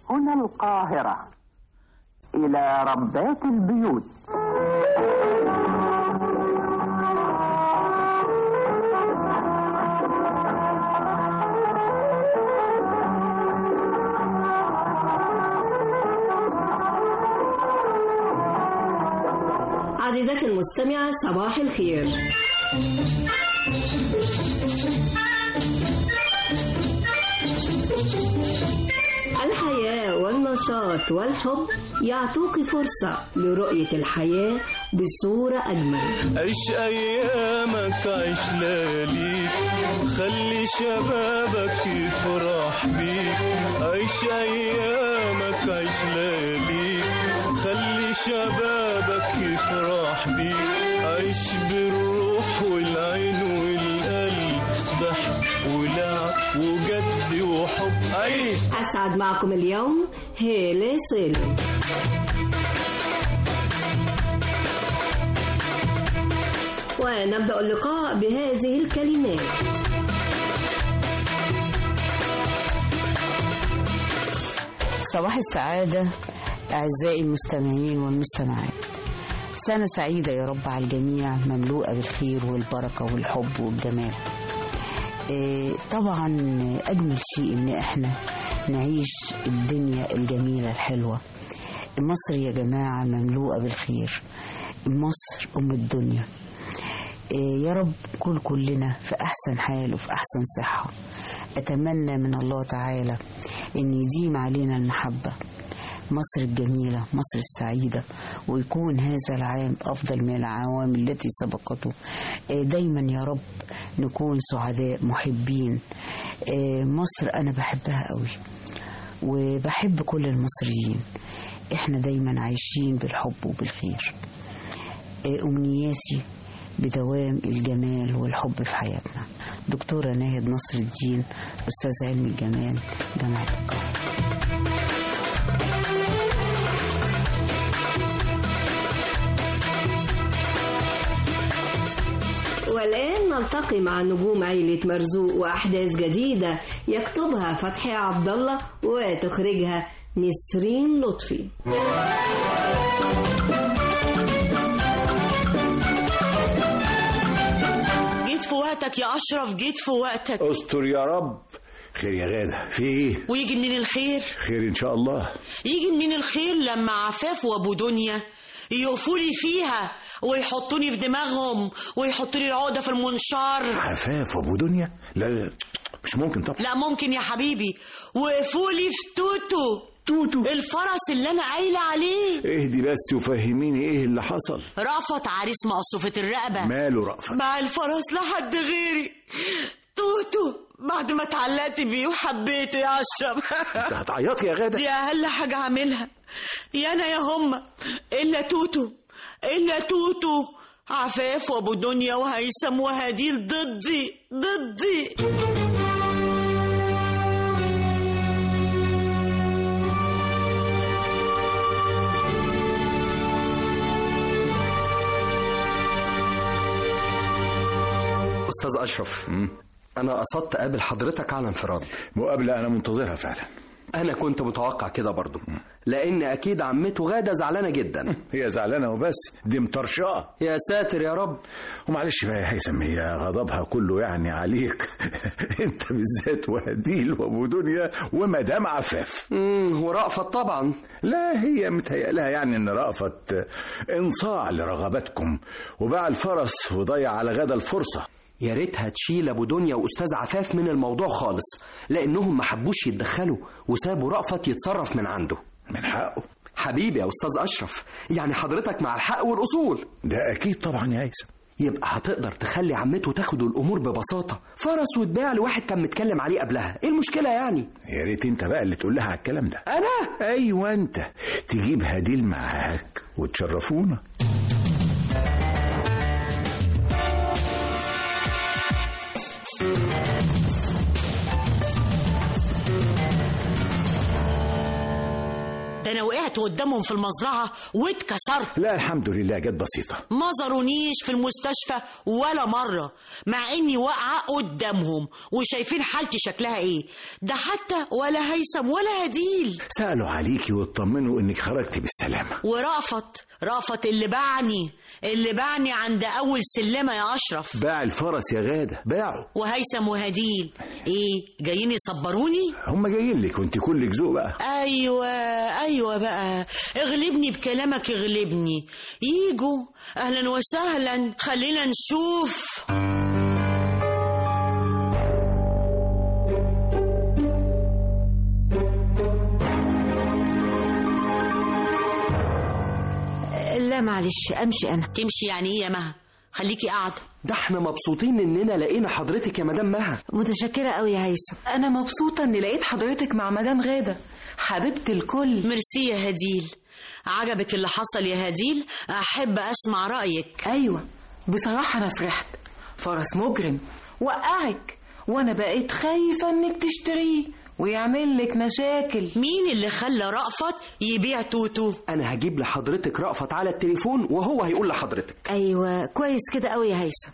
هنا القاهرة إلى ربات البيوت عزيزتي المستمعة صباح الخير الحياة والنشاط والحب يعطوك فرصة لرؤية الحياة بصورة أجمل عيش ايامك عيش لياليك خلي شبابك يفرح بيك عيش ايامك عيش لياليك خلي شبابك يفرح بيك عيش بالروح والعين والقلب ضحك ولعب وجد وحب عيش أسعد معكم اليوم هالة سالم ونبدأ اللقاء بهذه الكلمات صباح السعادة أعزائي المستمعين والمستمعات سنة سعيدة يا رب على الجميع مملوءة بالخير والبركة والحب والجمال إيه، طبعا أجمل شيء إن إحنا نعيش الدنيا الجميلة الحلوة مصر يا جماعة مملوءة بالخير مصر أم الدنيا إيه، يا رب كل كلنا في أحسن حال وفي أحسن صحة أتمنى من الله تعالى أن يديم علينا المحبة مصر الجميلة مصر السعيدة ويكون هذا العام أفضل من العوام التي سبقته آه، دايما يا رب نكون سعداء محبين آه، مصر أنا بحبها قوي وبحب كل المصريين احنا دايما عايشين بالحب وبالخير آه، أمنياتي بدوام الجمال والحب في حياتنا دكتورة ناهد نصر الدين أستاذ علم الجمال جامعة القاهرة والآن نلتقي مع نجوم عيلة مرزوق وأحداث جديدة يكتبها فتحي عبد الله وتخرجها نسرين لطفي جيت في وقتك يا أشرف جيت في وقتك استر يا رب خير يا غادة في ايه ويجي منين الخير خير ان شاء الله يجي منين الخير لما عفاف وابو دنيا يقفوا لي فيها ويحطوني في دماغهم ويحطوا لي العقده في المنشار عفاف وابو دنيا لا لا مش ممكن طبعا لا ممكن يا حبيبي وقفوا لي في توتو توتو الفرس اللي انا قايله عليه اهدي بس وفهميني ايه اللي حصل رفض عريس مقصوفة الرقبة ماله رأفت مع الفرس لحد غيري توتو بعد ما اتعلقت بيه وحبيته يا اشرف انت هتعيطي يا غادة دي اقل حاجه اعملها يا انا يا هما الا توتو الا توتو عفاف وابو دنيا وهيثم وهديل ضدي ضدي أستاذ أشرف أنا قصدت أقابل حضرتك على انفراد مقابلة انا منتظرها فعلا أنا كنت متوقع كده برضو لأن أكيد عمته غادة زعلانة جدا هي زعلانة وبس دي مطرشقة يا ساتر يا رب ومعلش بقى يا هيثم هي غضبها كله يعني عليك انت بالذات وهديل وابو دنيا ومدام عفاف امم ورأفت طبعا لا هي متهيألها يعني ان رأفت انصاع لرغباتكم وباع الفرس وضيع على غدا الفرصة يا ريتها تشيل أبو دنيا وأستاذ عفاف من الموضوع خالص لأنهم ما حبوش يتدخلوا وسابوا رأفت يتصرف من عنده من حقه حبيبي يا أستاذ أشرف يعني حضرتك مع الحق والأصول ده اكيد طبعا يا هيثم يبقى هتقدر تخلي عمته تاخد الأمور ببساطة فرس وتباع لواحد كان متكلم عليه قبلها إيه المشكلة يعني يا ريت انت بقى اللي تقول لها على الكلام ده أنا ايوه انت تجيب هديل معاك وتشرفونا ده ده انا وقعت قدامهم في المزرعه واتكسرت لا الحمد لله جت بسيطة ما زارونيش في المستشفى ولا مرة مع اني واقعة قدامهم وشايفين حالتي شكلها ايه ده حتى ولا هيثم ولا هديل سألوا عليكي واطمنوا انك خرجتي بالسلامة ورأفت رأفت اللي باعني اللي باعني عند اول سلمة يا اشرف باع الفرس يا غادة باعوا وهيثم وهديل ايه جايين يصبروني هم جايين لك وانت كلك ذوق بقى ايوه ايوه بقى اغلبني بكلامك اغلبني يجوا اهلا وسهلا خلينا نشوف لا معلش امشي انا تمشي يعني ايه يا مها خليكي قاعده ده احنا مبسوطين اننا لقينا حضرتك يا مدام مها متشكره قوي يا هيثم أنا مبسوطة إني لقيت حضرتك مع مدام غادة حبيبة الكل ميرسي يا هديل عجبك اللي حصل يا هديل احب اسمع رايك أيوة بصراحة أنا فرحت فرس مجرم وقعك وأنا بقيت خايفة إنك تشتريه ويعمل لك مشاكل مين اللي خلى رأفت يبيع توتو انا هجيب لحضرتك رأفت على التليفون وهو هيقول لحضرتك ايوه كويس كده قوي يا هيثم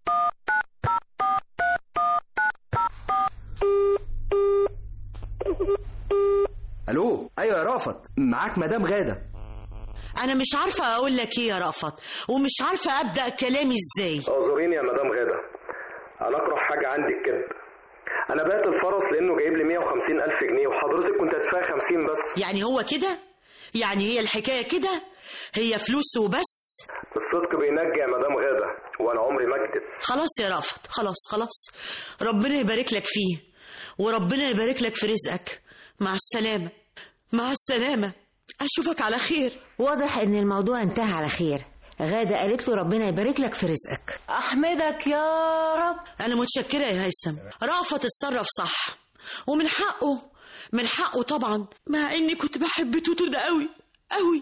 الو ايوه يا رأفت معاك مدام غادة انا مش عارفه اقول لك ايه يا رأفت ومش عارفه ابدا كلامي ازاي اعذريني يا مدام غادة أنا أكره حاجة عندي الكذب أنا بعت الفرس لأنه جايب لي 150 ألف جنيه وحضرتك كنت هتدفعي 50 بس يعني هو كده يعني هي الحكايه كده هي فلوس وبس الصدق بينجي يا مدام غادة وأنا عمري ما أكذب خلاص يا رأفت خلاص خلاص ربنا يبارك لك فيه وربنا يبارك لك في رزقك مع السلامه مع السلامه اشوفك على خير واضح ان الموضوع انتهى على خير غادة قالت له ربنا يبارك لك في رزقك أحمدك يا رب انا متشكره يا هيثم رأفت اتصرف صح ومن حقه من حقه طبعا مع اني كنت بحب توتو ده قوي قوي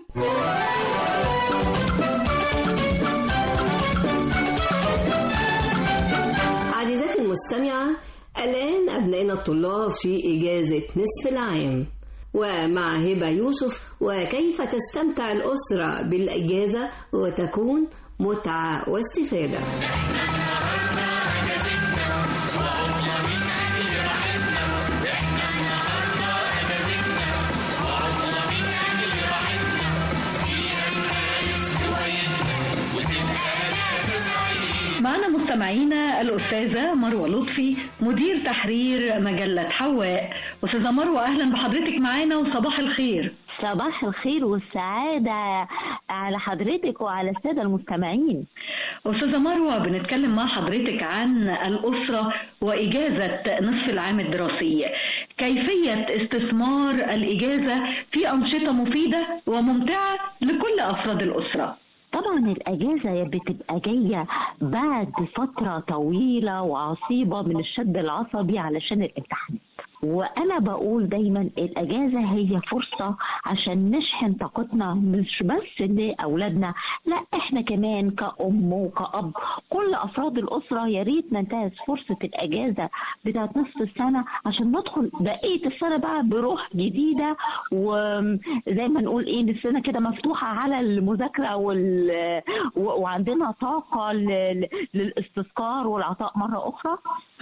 عزيزتي المستمعة الآن أبنائنا الطلاب في إجازة نصف العام ومع هبة يوسف وكيف تستمتع الأسرة بالإجازة وتكون متعة واستفادة معنا مستمعينا الأستاذة مروة لطفي مدير تحرير مجلة حواء أستاذة مروة أهلا بحضرتك معانا وصباح الخير صباح الخير والسعادة على حضرتك وعلى السادة المستمعين أستاذة مروة بنتكلم مع حضرتك عن الأسرة وإجازة نصف العام الدراسي كيفية استثمار الإجازة في أنشطة مفيدة وممتعة لكل أفراد الأسرة طبعا الأجازة بتبقى جاية بعد فترة طويلة وعصيبة من الشد العصبي علشان الامتحانات وانا بقول دايما الاجازه هي فرصه عشان نشحن طاقتنا مش بس لاولادنا لا احنا كمان كأم وكأب كل افراد الاسره يا ريت ننتهز فرصه الاجازه بتاعت نصف السنه عشان ندخل بقيه السنه بقى بروح جديده وزي ما نقول ايه نفسنا كده مفتوحه على المذاكره وال... و... وعندنا طاقه ل... للاستذكار والعطاء مره اخرى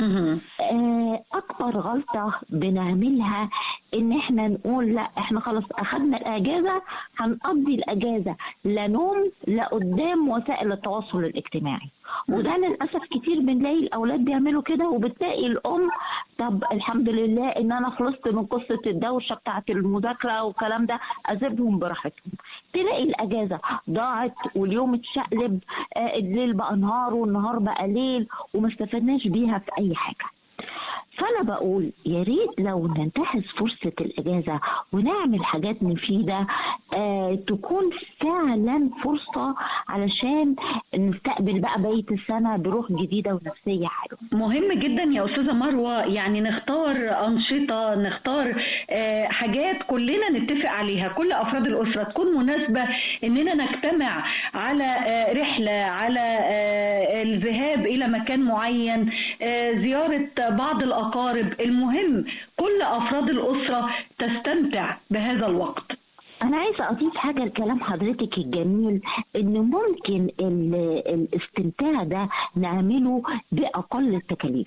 آه، اكبر غلطه بنعملها ان احنا نقول لا احنا خلاص اخدنا الاجازه هنقضي الاجازه لا نوم لا قدام وسائل التواصل الاجتماعي وده للاسف كتير بنلاقي الاولاد بيعملوا كده وبتلاقي الام طب الحمد لله ان انا خلصت من قصه الدوشه بتاعت المذاكره والكلام ده اسيبهم براحتهم تلاقي الاجازه ضاعت واليوم اتشقلب آه، الليل بقى نهار والنهار بقى ليل وما استفدناش بيها في اي حاجه فانا بقول يا ريت لو ننتهز فرصه الاجازه ونعمل حاجات مفيده آه تكون فعلا فرصه علشان نستقبل بقى بقيه السنه بروح جديده ونفسيه حلوه مهم جدا يا استاذه مروه يعني نختار انشطه نختار آه، حاجات كلنا نتفق عليها كل افراد الاسره تكون مناسبه اننا نجتمع على آه، رحله على آه، الذهاب الى مكان معين آه، زياره بعض الاقارب المهم كل افراد الاسره تستمتع بهذا الوقت أنا عايزة أضيف حاجة لكلام حضرتك الجميل إن ممكن ال- الاستمتاع ده نعمله بأقل التكاليف.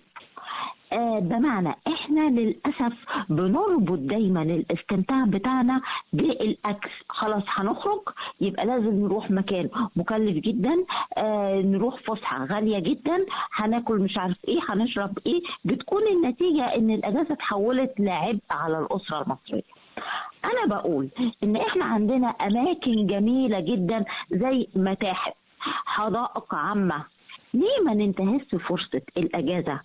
آه بمعنى احنا للاسف بنربط دايما الاستمتاع بتاعنا بالاكل خلاص هنخرج يبقى لازم نروح مكان مكلف جدا آه نروح فسحه غاليه جدا هناكل مش عارف ايه هنشرب ايه بتكون النتيجه ان الاجازه اتحولت لعبء على الاسره المصريه انا بقول ان احنا عندنا اماكن جميله جدا زي متاحف حدائق عامه ليه ما ننتهزش فرصة الأجازة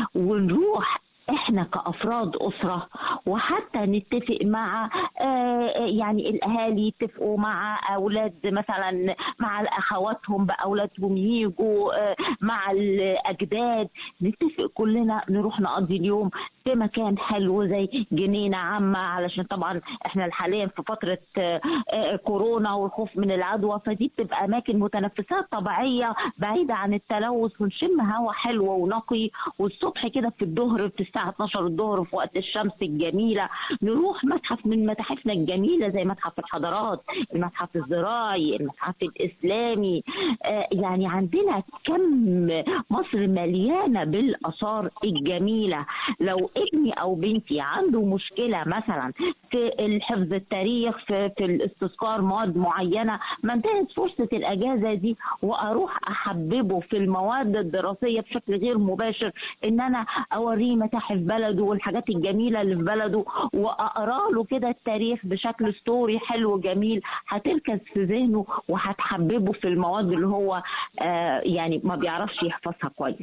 ونروح احنا كافراد اسره وحتى نتفق مع آه، يعني الاهالي يتفقوا مع اولاد مثلا مع اخواتهم باولادهم يجوا آه، مع الاجداد نتفق كلنا نروح نقضي اليوم في مكان حلو زي جنينه عامه علشان طبعا احنا حاليا في فتره آه، آه، كورونا والخوف من العدوى فدي بتبقى اماكن متنفسات طبيعيه بعيده عن التلوث ونشم هواء حلو ونقي والصبح كده في الظهر في الساعه 12 الظهر في وقت الشمس الجميله نروح متحف من متاحفنا الجميله زي متحف الحضارات المتحف الزراعي المتحف الاسلامي آه، يعني عندنا كم مصر مليانه بالاثار الجميله لو ابني او بنتي عنده مشكله مثلا في الحفظ التاريخ في, في الاستذكار مواد معينه ما انتهت فرصه الاجازه دي واروح احببه في المواد الدراسيه بشكل غير مباشر ان انا اوريه متاحف بلده والحاجات الجميله اللي في بلده واقرا له كده التاريخ بشكل ستوري حلو جميل هتركز في ذهنه وهتحببه في المواد اللي هو آه يعني ما بيعرفش يحفظها كويس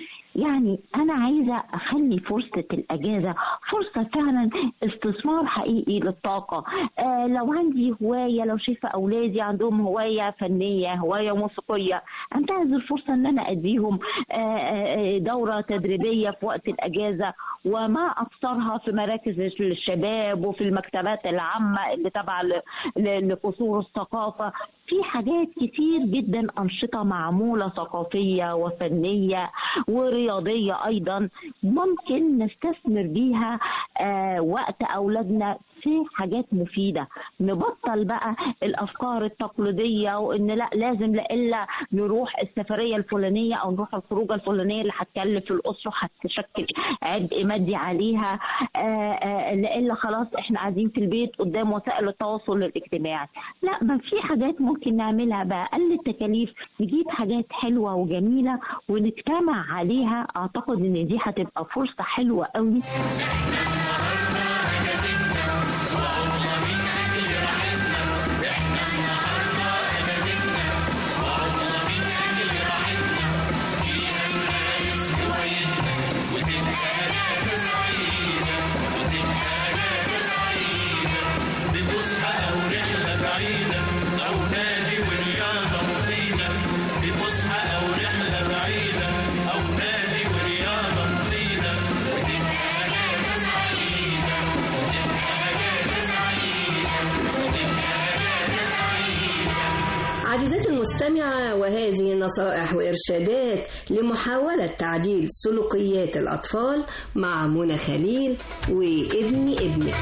يعني انا عايزه اخلي فرصه الاجازه فرصه فعلا استثمار حقيقي للطاقه آه لو عندي هوايه لو شايفه اولادي عندهم هوايه فنيه هوايه موسيقيه انتهز الفرصه ان انا اديهم آه آه دوره تدريبيه في وقت الاجازه وما اكثرها في مراكز الشباب وفي المكتبات العامه اللي تابعه ل- ل- لقصور الثقافه في حاجات كتير جدا انشطه معموله ثقافيه وفنيه ورياضيه ايضا ممكن نستثمر بيها آه وقت اولادنا في حاجات مفيده نبطل بقى الافكار التقليديه وان لا لازم لا نروح السفريه الفلانيه او نروح الخروجه الفلانيه اللي هتكلف الاسره هتشكل عبء مادي عليها آه آه لا خلاص احنا قاعدين في البيت قدام وسائل التواصل الاجتماعي لا ما في حاجات ممكن نعملها باقل التكاليف نجيب حاجات حلوه وجميله ونجتمع عليها اعتقد ان دي هتبقى فرصه حلوه قوي بفسحة أو رحلة بعيدة أو نادي ورياضة مفيدة بفسحة أو رحلة بعيدة أو نادي ورياضة مفيدة وتبقى أجازة سعيدة وتبقى أجازة سعيدة وتبقى أجازة سعيدة عزيزتي المستمعة وهذه نصائح وإرشادات لمحاولة تعديل سلوكيات الأطفال مع منى خليل وابني ابنك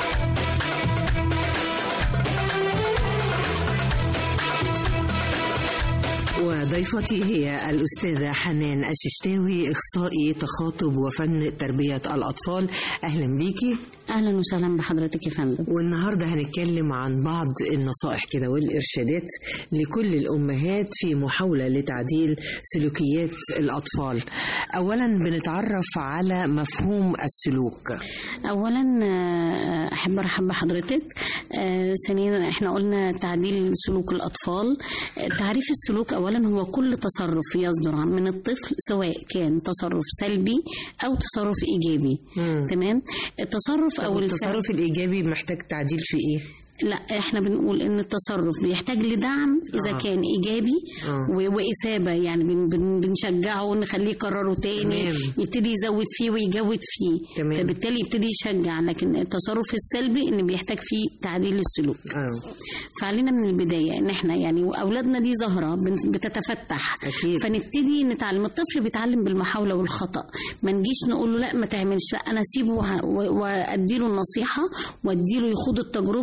وضيفتي هي الأستاذة حنان الششتاوي إخصائي تخاطب وفن تربية الأطفال أهلا بيكي اهلا وسهلا بحضرتك يا فندم والنهارده هنتكلم عن بعض النصائح كده والارشادات لكل الامهات في محاوله لتعديل سلوكيات الاطفال. اولا بنتعرف على مفهوم السلوك. اولا آه، احب ارحب بحضرتك آه، ثانيا احنا قلنا تعديل سلوك الاطفال آه، تعريف السلوك اولا هو كل تصرف يصدر عن- من الطفل سواء كان تصرف سلبي او تصرف ايجابي مم. تمام التصرف او طب الفعل- التصرف الايجابي محتاج تعديل في ايه؟ لا احنا بنقول ان التصرف بيحتاج لدعم اذا آه. كان ايجابي آه. و- واثابه يعني بن بن بنشجعه نخليه يكرره تاني تمام. يبتدي يزود فيه ويجود فيه تمام. فبالتالي يبتدي يشجع لكن التصرف السلبي ان بيحتاج فيه تعديل السلوك اه فعلينا من البدايه ان احنا يعني واولادنا دي زهره بن- بتتفتح أكيد. فنبتدي نتعلم الطفل بيتعلم بالمحاوله والخطا ما نجيش نقول له لا ما تعملش لا انا اسيبه وه- و- واديله النصيحه واديله يخوض التجربه وبعدين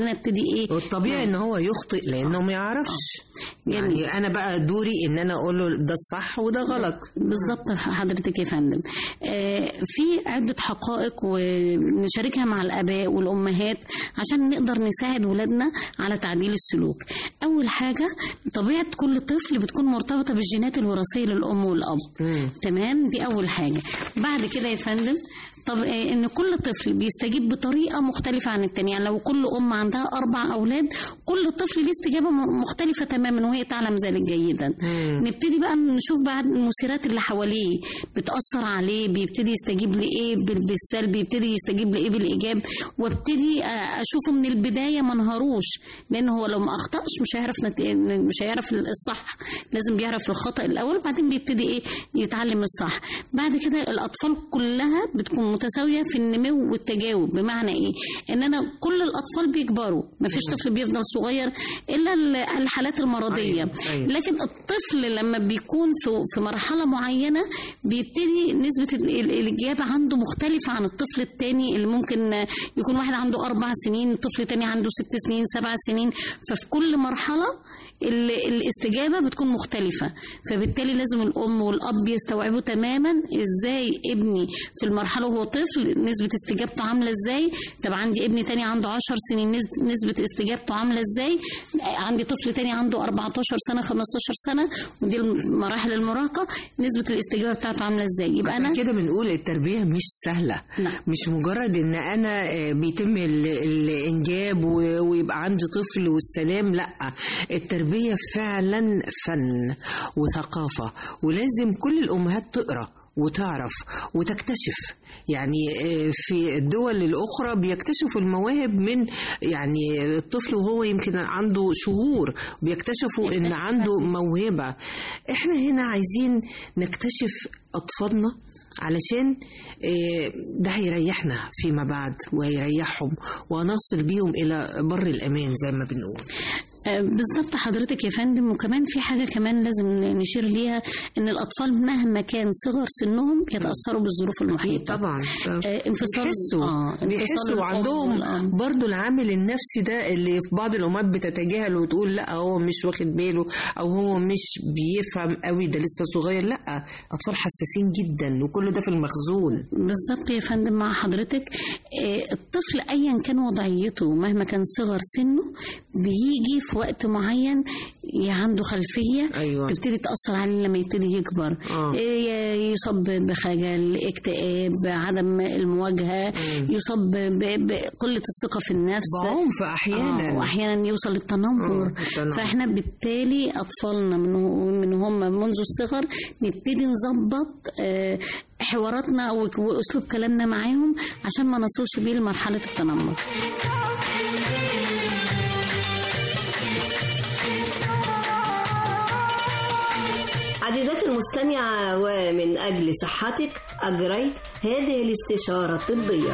وبعدين ابتدي ايه والطبيعي ان هو يخطئ لانه ما يعرفش يعني انا بقى دوري ان انا اقول له ده الصح وده غلط بالظبط حضرتك يا فندم آه، في عدة حقائق ونشاركها مع الآباء والأمهات عشان نقدر نساعد ولادنا على تعديل السلوك أول حاجة طبيعة كل طفل بتكون مرتبطة بالجينات الوراثية للأم والأب تمام دي أول حاجة بعد كده يا فندم طب آه، ان كل طفل بيستجيب بطريقه مختلفه عن التاني يعني لو كل ام عندها اربع اولاد كل طفل ليه استجابه م- مختلفه تماما وهي تعلم ذلك جيدا نبتدي بقى نشوف بعد المثيرات اللي حواليه بتاثر عليه بيبتدي يستجيب لايه بال- بالسلب بيبتدي يستجيب لايه بالايجاب وابتدي آه، اشوفه من البدايه ما انهاروش لان هو لو ما اخطاش مش هيعرف نت... مش هيعرف الصح لازم بيعرف الخطا الاول وبعدين بيبتدي ايه يتعلم الصح بعد كده الاطفال كلها بتكون متساويه في النمو والتجاوب بمعنى ايه ان انا كل الاطفال بيكبروا ما فيش طفل بيفضل صغير الا ال- الحالات المرضيه أيوة، أيوة. لكن الطفل لما بيكون في في مرحله معينه بيبتدي نسبه ال- ال- الاجابه عنده مختلفه عن الطفل الثاني اللي ممكن يكون واحد عنده اربع سنين طفل تاني عنده ست سنين سبع سنين ففي كل مرحله ال- الاستجابه بتكون مختلفه فبالتالي لازم الام والاب يستوعبوا تماما ازاي ابني في المرحله وهو طفل نسبه استجابته عامله ازاي طب عندي ابني تاني عنده 10 سنين نس- نسبه استجابته عامله ازاي عندي طفل تاني عنده 14 سنه 15 سنه ودي مراحل المراهقه نسبه الاستجابه بتاعته عامله ازاي يبقى عشان انا كده بنقول التربية مش سهلة نعم. مش مجرد ان انا آه، بيتم ال- الانجاب و- ويبقى عندي طفل والسلام لا التربية فعلا فن وثقافة ولازم كل الامهات تقرأ وتعرف وتكتشف يعني آه، في الدول الأخرى بيكتشفوا المواهب من يعني الطفل وهو يمكن عنده شهور بيكتشفوا إن عنده موهبة إحنا هنا عايزين نكتشف أطفالنا علشان آه، ده هيريحنا فيما بعد وهيريحهم ونصل بيهم إلى بر الأمان زي ما بنقول آه، بالظبط حضرتك يا فندم وكمان في حاجة كمان لازم نشير ليها ان الاطفال مهما كان صغر سنهم يتأثروا بالظروف المحيطة طبعا آه، انفصال بيحسوا آه، انفصال بيحسوا الأم وعندهم والأب. برضو العامل النفسي ده اللي في بعض الامهات بتتجاهل وتقول لا هو مش واخد باله او هو مش بيفهم قوي ده لسه صغير لا اطفال حساسين جدا وكل ده في المخزون بالظبط يا فندم مع حضرتك آه، الطفل ايا كان وضعيته مهما كان صغر سنه بيجي في وقت معين ي- عنده خلفيه أيوة. تبتدي تاثر عليه لما يبتدي يكبر آه. آه، يصاب بخجل اكتئاب عدم المواجهه يصاب ب- بقله الثقه في النفس بعنف أحياناً. آه، واحيانا يوصل للتنمر آه، التنمر. فاحنا بالتالي اطفالنا من من هم منذ الصغر نبتدي نظبط آه، حواراتنا و- واسلوب كلامنا معاهم عشان ما نصلش بيه لمرحله التنمر عزيزتي المستمعة ومن أجل صحتك أجريت هذه الاستشارة الطبية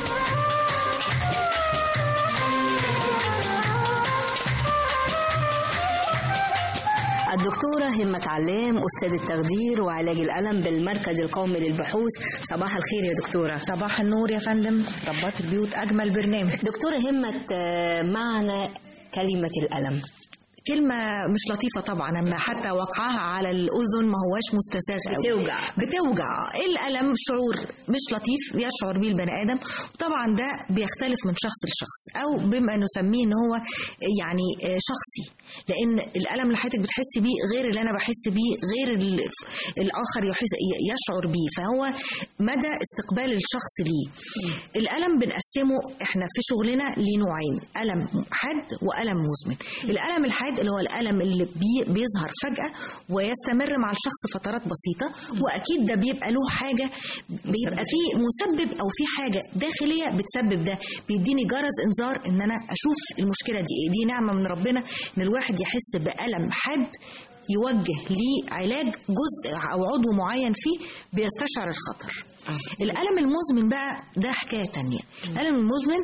الدكتورة همة علام أستاذ التخدير وعلاج الألم بالمركز القومي للبحوث صباح الخير يا دكتورة صباح النور يا فندم ربات البيوت أجمل برنامج دكتورة همة آه، معنى كلمة الألم كلمة مش لطيفة طبعا أما حتى وقعها على الأذن ما هواش مستساغ أوي. بتوجع. بتوجع الألم شعور مش لطيف يشعر به البني آدم وطبعا ده بيختلف من شخص لشخص أو بما نسميه إن هو يعني آه، شخصي لأن الألم اللي حضرتك بتحس بيه غير اللي أنا بحس بيه غير ال- الآخر يحس يشعر بيه فهو مدى استقبال الشخص ليه الألم بنقسمه إحنا في شغلنا لنوعين ألم حاد وألم مزمن الألم الحاد اللي هو الألم اللي بي بيظهر فجأة ويستمر مع الشخص فترات بسيطة وأكيد ده بيبقى له حاجة بيبقى فيه مسبب أو في حاجة داخلية بتسبب ده بيديني جرس إنذار إن أنا أشوف المشكلة دي إيه دي نعمة من ربنا إن الواحد يحس بألم حاد يوجه ليه علاج جزء او عضو معين فيه بيستشعر الخطر الالم المزمن بقى ده حكايه تانية الالم المزمن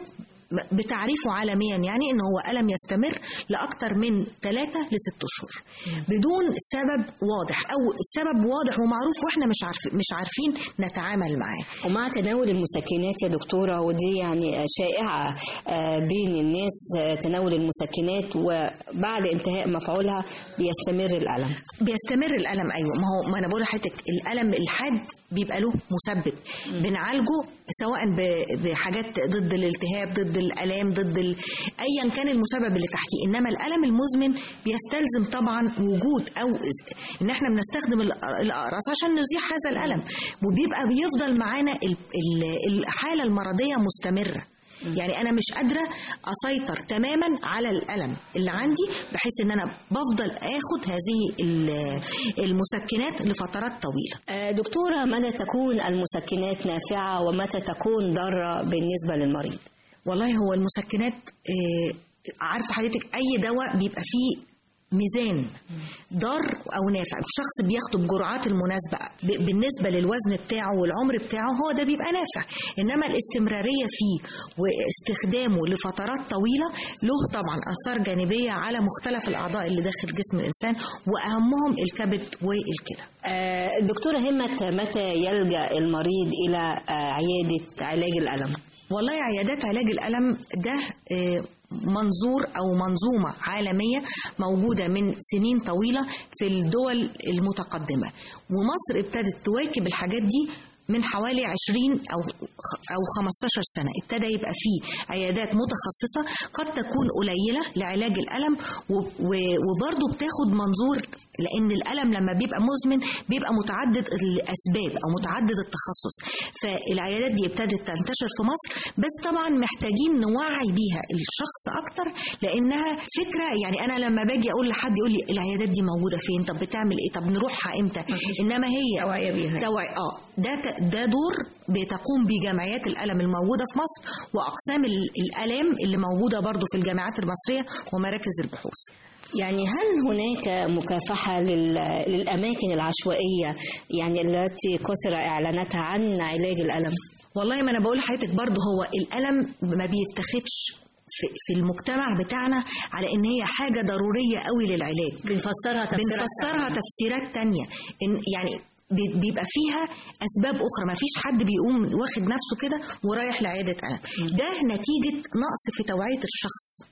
م- بتعريفه عالميا يعني ان هو الم يستمر لاكثر من 3 ل 6 اشهر بدون سبب واضح او السبب واضح ومعروف واحنا مش عارفين مش عارفين نتعامل معاه ومع تناول المسكنات يا دكتورة ودي يعني شائعة آه، بين الناس آه، تناول المسكنات وبعد انتهاء مفعولها بيستمر الألم بيستمر الالم ايوه ما هو ما انا بقول لحضرتك الالم الحاد بيبقى له مسبب بنعالجه سواء ب- بحاجات ضد الالتهاب ضد الالام ضد ال... ايا كان المسبب اللي تحتيه انما الالم المزمن بيستلزم طبعا وجود او ان احنا بنستخدم الأ- الاقراص عشان نزيح هذا الالم وبيبقى بيفضل معانا ال- ال- الحاله المرضيه مستمره يعني انا مش قادره اسيطر تماما على الالم اللي عندي بحيث ان انا بفضل اخد هذه ال- المسكنات لفترات طويله آه، دكتورة متى تكون المسكنات نافعة ومتى تكون ضارة بالنسبة للمريض والله هو المسكنات آه، عارفه حضرتك اي دواء بيبقى فيه ميزان ضار او نافع الشخص بياخده بجرعات المناسبه ب- بالنسبه للوزن بتاعه والعمر بتاعه هو ده بيبقى نافع انما الاستمراريه فيه واستخدامه لفترات طويله له طبعا اثار جانبيه على مختلف الاعضاء اللي داخل جسم الانسان واهمهم الكبد والكلى آه، دكتورة همت متى يلجأ المريض إلى آه، عيادة علاج الألم والله عيادات علاج الألم ده آه، منظور أو منظومة عالمية موجودة من سنين طويلة في الدول المتقدمة ومصر ابتدت تواكب الحاجات دي من حوالي 20 أو أو 15 سنة ابتدى يبقى فيه عيادات متخصصة قد تكون قليلة لعلاج الألم و- و- وبرضه بتاخد منظور لأن الألم لما بيبقى مزمن بيبقى متعدد الأسباب أو متعدد التخصص فالعيادات دي ابتدت تنتشر في مصر بس طبعا محتاجين نوعي بيها الشخص أكتر لأنها فكرة يعني أنا لما باجي أقول لحد يقول لي العيادات دي موجودة فين طب بتعمل إيه طب نروحها إمتى إنما هي توعية بيها. توعي اه ده ت- ده دور بتقوم بيه جمعيات الألم الموجودة في مصر وأقسام ال- الآلام اللي موجودة برضو في الجامعات المصرية ومراكز البحوث يعني هل هناك مكافحة لل- للأماكن العشوائية يعني التي كسر إعلاناتها عن علاج الألم والله ما انا بقول لحضرتك برضه هو الالم ما بيتاخدش في, في المجتمع بتاعنا على ان هي حاجه ضروريه قوي للعلاج بنفسرها تفسيرات بنفسرها تانية. تفسيرات تانية إن يعني بي- بيبقى فيها اسباب اخرى ما فيش حد بيقوم واخد نفسه كده ورايح لعياده الم ده نتيجه نقص في توعيه الشخص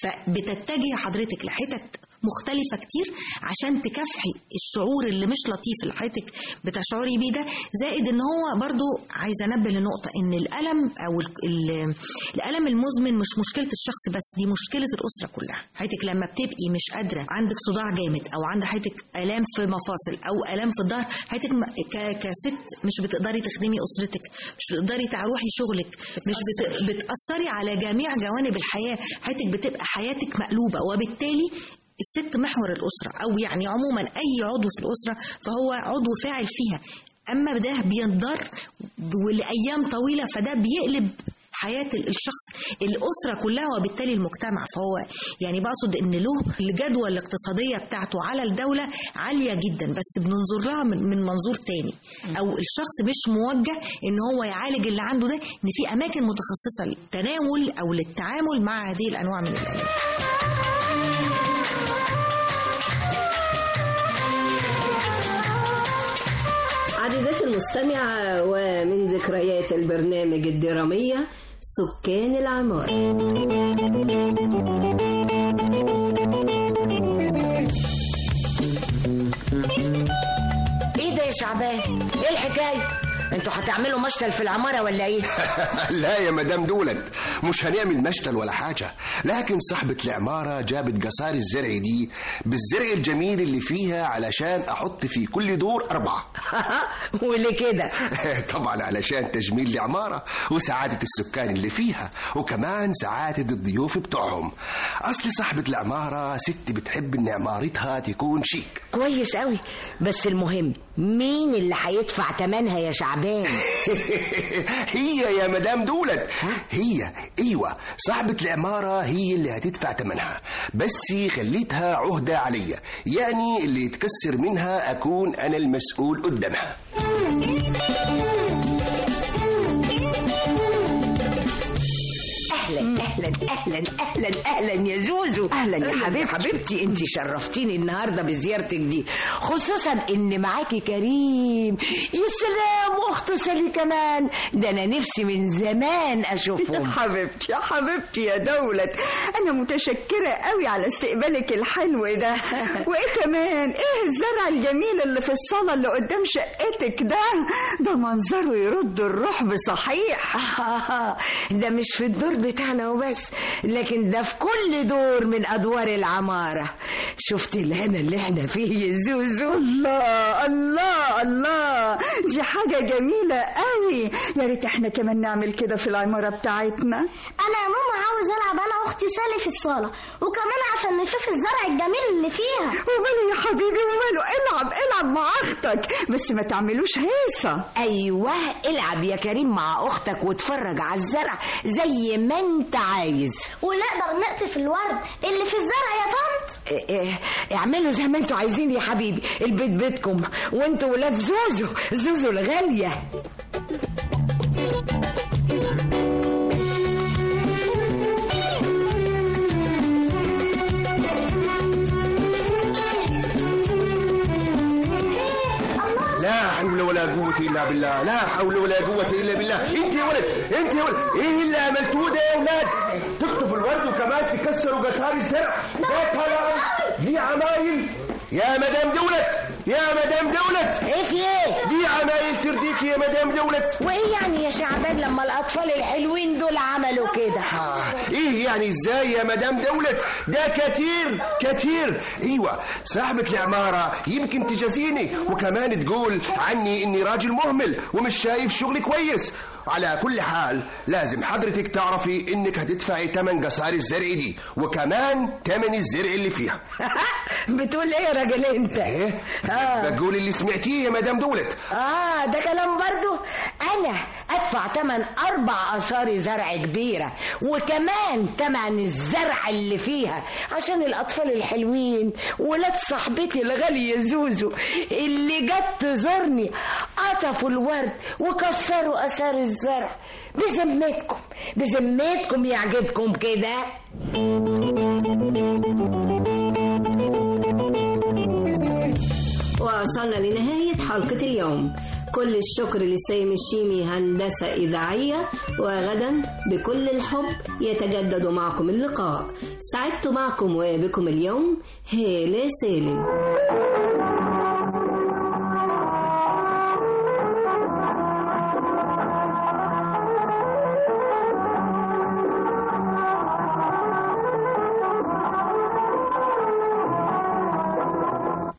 فبتتجه حضرتك لحتت مختلفة كتير عشان تكافحي الشعور اللي مش لطيف اللي حضرتك بتشعري بيه ده زائد ان هو برضو عايزة انبه لنقطة ان الألم او ال- ال- الألم المزمن مش مشكلة الشخص بس دي مشكلة الأسرة كلها حضرتك لما بتبقي مش قادرة عندك صداع جامد او عندك حضرتك آلام في مفاصل او آلام في الظهر حضرتك م- ك- كست مش بتقدري تخدمي أسرتك مش بتقدري تروحي شغلك مش بت- بتأثري على جميع جوانب الحياة حضرتك بتبقى حياتك مقلوبة وبالتالي الست محور الأسرة أو يعني عموما أي عضو في الأسرة فهو عضو فاعل فيها أما ده بينضر ولأيام طويلة فده بيقلب حياة الشخص الأسرة كلها وبالتالي المجتمع فهو يعني بقصد إن له الجدوى الاقتصادية بتاعته على الدولة عالية جدا بس بننظر لها من, من منظور تاني أو الشخص مش موجه إن هو يعالج اللي عنده ده إن في أماكن متخصصة للتناول أو للتعامل مع هذه الأنواع من الآلام عزيزتي المستمعة ومن ذكريات البرنامج الدرامية سكان العمارة ايه ده يا شعبان ايه الحكايه انتوا هتعملوا مشتل في العماره ولا ايه لا يا مدام دولت مش هنعمل مشتل ولا حاجة لكن صاحبة العمارة جابت قصار الزرع دي بالزرع الجميل اللي فيها علشان أحط في كل دور أربعة وليه كده طبعا علشان تجميل العمارة وسعادة السكان اللي فيها وكمان سعادة الضيوف بتوعهم أصل صاحبة العمارة ست بتحب إن عمارتها تكون شيك كويس قوي بس المهم مين اللي هيدفع تمنها يا شعبان هي يا مدام دولت هي ايوه صاحبة العمارة هي اللي هتدفع ثمنها بس خليتها عهدة عليا يعني اللي يتكسر منها اكون انا المسؤول قدامها اهلا اهلا اهلا اهلا اهلا يا زوزو أهلا يا حبيبتي. حبيبتي انت شرفتيني النهارده بزيارتك دي خصوصا ان معاكي كريم يا سلام واخته سالي كمان ده انا نفسي من زمان اشوفهم يا حبيبتي يا حبيبتي يا دولت انا متشكره قوي على استقبالك الحلو ده وايه كمان ايه الزرع الجميل اللي في الصاله اللي قدام شقتك ده ده منظره يرد الروح بصحيح ده مش في الدور بتاعنا وبس لكن ده في كل دور من ادوار العماره شفت الهنا اللي احنا فيه يا زوزو الله الله الله دي حاجة جميلة قوي يا ريت احنا كمان نعمل كده في العمارة بتاعتنا انا يا ماما عاوز العب انا واختي سالي في الصاله وكمان عشان نشوف الزرع الجميل اللي فيها وماله يا حبيبي وماله العب العب مع اختك بس ما تعملوش هيصة ايوه العب يا كريم مع اختك واتفرج على الزرع زي ما انت عايز ونقدر نقطف الورد اللي في الزرع يا طنط إيه إيه اعملوا زي ما انتوا عايزين يا حبيبي البيت بيتكم وانتوا ولاد زوزو زوزو الغاليه لا حول ولا قوة إلا بالله لا حول ولا قوة إلا بالله أنت يا ولد أنت يا ولد إيه اللي عملتوه ده يا أولاد تقطفوا الورد وكمان تكسروا جسار الزرع ده كلام دي عمايل يا مدام دولت يا مدام دولت ايه في ايه دي عمايل ترضيك يا مدام دولت وايه يعني يا شعبان لما الاطفال الحلوين دول عملوا كده آه، ايه يعني ازاي يا مدام دولت ده كتير كتير ايوه صاحبة العمارة يمكن تجازيني وكمان تقول عني اني راجل مهمل ومش شايف شغلي كويس على كل حال لازم حضرتك تعرفي انك هتدفعي تمن جسار الزرع دي وكمان تمن الزرع اللي فيها بتقول ايه يا راجل انت ايه آه. بقول اللي سمعتيه يا مدام دولت اه ده كلام برضو انا ادفع تمن اربع اثار زرع كبيره وكمان تمن الزرع اللي فيها عشان الاطفال الحلوين ولاد صاحبتي الغاليه زوزو اللي جت تزورني قطفوا الورد وكسروا اثار الزرع بذمتكم بذمتكم يعجبكم كده وصلنا لنهاية حلقة اليوم كل الشكر لسامي الشيمي هندسة إذاعية وغدا بكل الحب يتجدد معكم اللقاء سعدت معكم وبكم اليوم هالة سالم